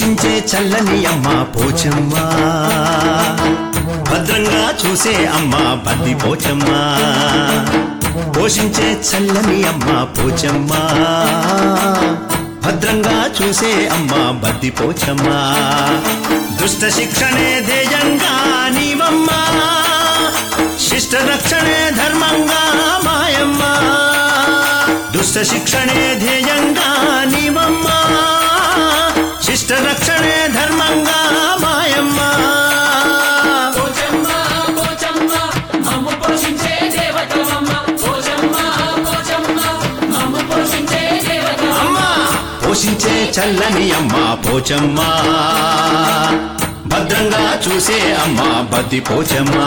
పోషించే చల్లని అమ్మ పోచమ్మ భద్రంగా చూసే అమ్మ బద్ది పోచమ్మ పోషించే చల్లని అమ్మ పోచమ్మ భద్రంగా చూసే అమ్మ బద్ది పోచమ్మ దుష్ట శిక్షణే ధ్యేయంగా నీవమ్మ శిష్ట రక్షణే ధర్మంగా మాయమ్మ దుష్ట శిక్షణే ధ్యేయంగా నీవమ్మ శిష్ట రక్షణే ధర్మంగా మాయమ్మ పోచమ్మ పోచమ్మ మమ్ము పోషించే దేవతవమ్మ పోచమ్మ పోచమ్మ మమ్ము పోషించే దేవతవమ్మ అమ్మ పోషించే చల్లని అమ్మ పోచమ్మ భద్రంగా చూసే అమ్మ బద్ది పోచమ్మ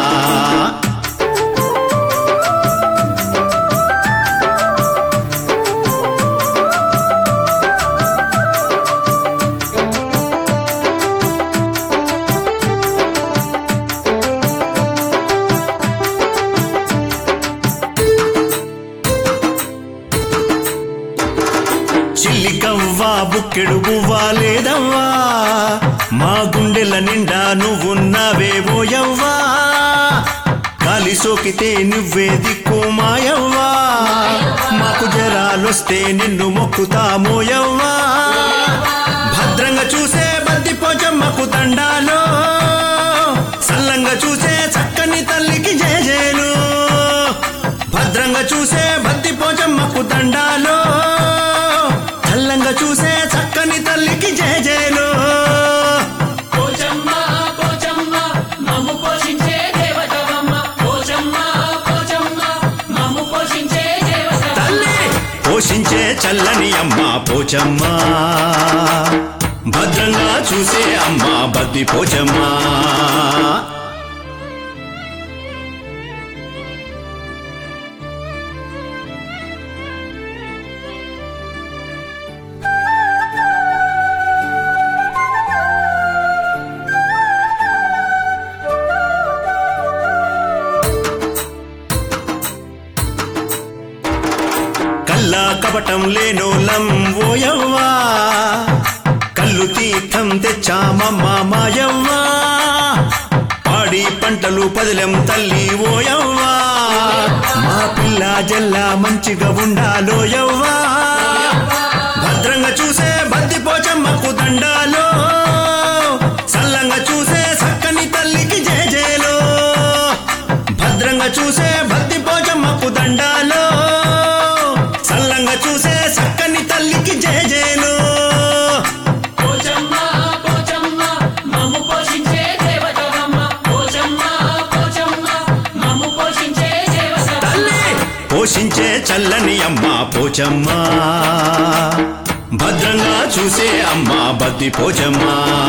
చిల్లికవ్వా బుక్కెడు బువ్వా లేదవ్వా మా గుండెల నిండా నువ్వున్నావే ఓయవ్వా గాలి సోకితే నువ్వే దిక్కు మాయవ్వా మాకు జరాలొస్తే నిన్ను మొక్కుతామోయవ్వా భద్రంగా చూసే బంతి పోచమ్మకు దండాలో సల్లంగా చూసే చక్కని తల్లికి జేజేలు భద్రంగా చూసే బంతి పోచమ్మకు దండాలో చల్లంగా చూసే చక్కని తల్లికి జేజేలు పోచమ్మ పోచమ్మ మమ్ము పోషించే దేవతవమ్మ పోచమ్మ పోచమ్మ మమ్ము పోషించే దేవతవమ్మ తల్లి పోషించే చల్లని అమ్మ పోచమ్మ భద్రంగా చూసే అమ్మ బద్ది పోచమ్మ కల్లా కపటం లేనోలం ఓయవ్వా కల్లు తీర్థం తెచ్చామమ్మ మాయవ్వా పాడి పంటలు పదిలం తల్లి ఓయవ్వా మా పిల్ల జల్లా మంచిగా ఉండాలోయవ్వా భద్రంగా చూసే బంతి పోచమ్మకు దండాలో సల్లంగా చూసే చక్కని తల్లికి జేజేలో భద్రంగా చూసే భక్తి పోచమ్మకు దండాలో సల్లంగా చూసే చక్కని తల్లికి జేజేలు పోచమ్మ పోచమ్మ మమ్ము పోషించే దేవతవమ్మ పోచమ్మ పోచమ్మ మమ్ము పోషించే దేవతవమ్మ తల్లి పోషించే చల్లని అమ్మ పోచమ్మ భద్రంగా చూసే అమ్మ బద్ది పోచమ్మ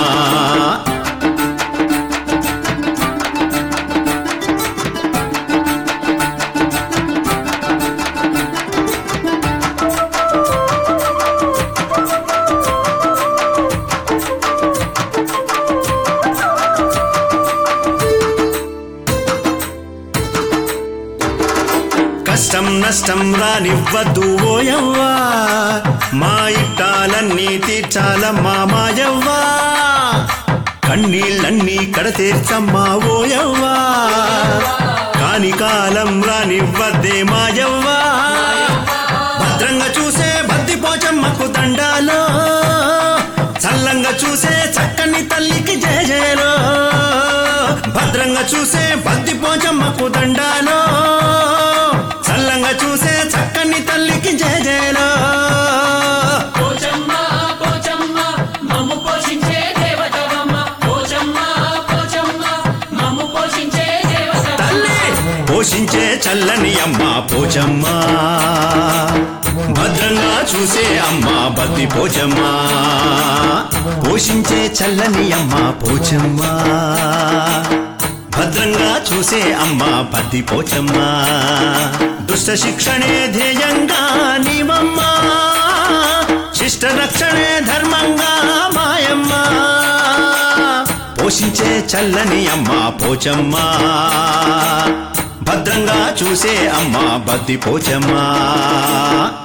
కష్టం నష్టం రానివ్వద్దు ఓయవ్వా మా ఇట్టాలన్నీ తీర్చాలమ్మా మాయవ్వా కన్నీళ్ళన్నీ కడతీర్చమ్మా ఓయవ్వా కాని కాలం రానివ్వద్దే మాయవ్వా భద్రంగా చూసే బద్ది పోచమ్మకు దండాలో చల్లంగా చూసే చక్కని తల్లికి జయజయలో భద్రంగా చూసే బద్ది పోచమ్మకు దండాలో చల్లంగా చూసే చక్కని తల్లికి జయజయలో పోచమ్మ పోచమ్మ మమ్ము పోషించే దేవతవమ్మ పోచమ్మ పోచమ్మ మమ్ము పోషించే దేవతవమ్మ తల్లి పోషించే చల్లని అమ్మ పోచమ్మ భద్రంగా చూసే అమ్మ బద్ది పోచమ్మ పోషించే చల్లని అమ్మ పోచమ్మ భద్రంగా చూసే అమ్మ బద్ది పోచమ్మ దుష్ట శిక్షణే ధ్యేయంగా నీవమ్మ శిష్ట రక్షణే ధర్మంగా మాయమ్మ పోషించే చల్లని అమ్మ పోచమ్మ భద్రంగా చూసే అమ్మ బద్ది పోచమ్మ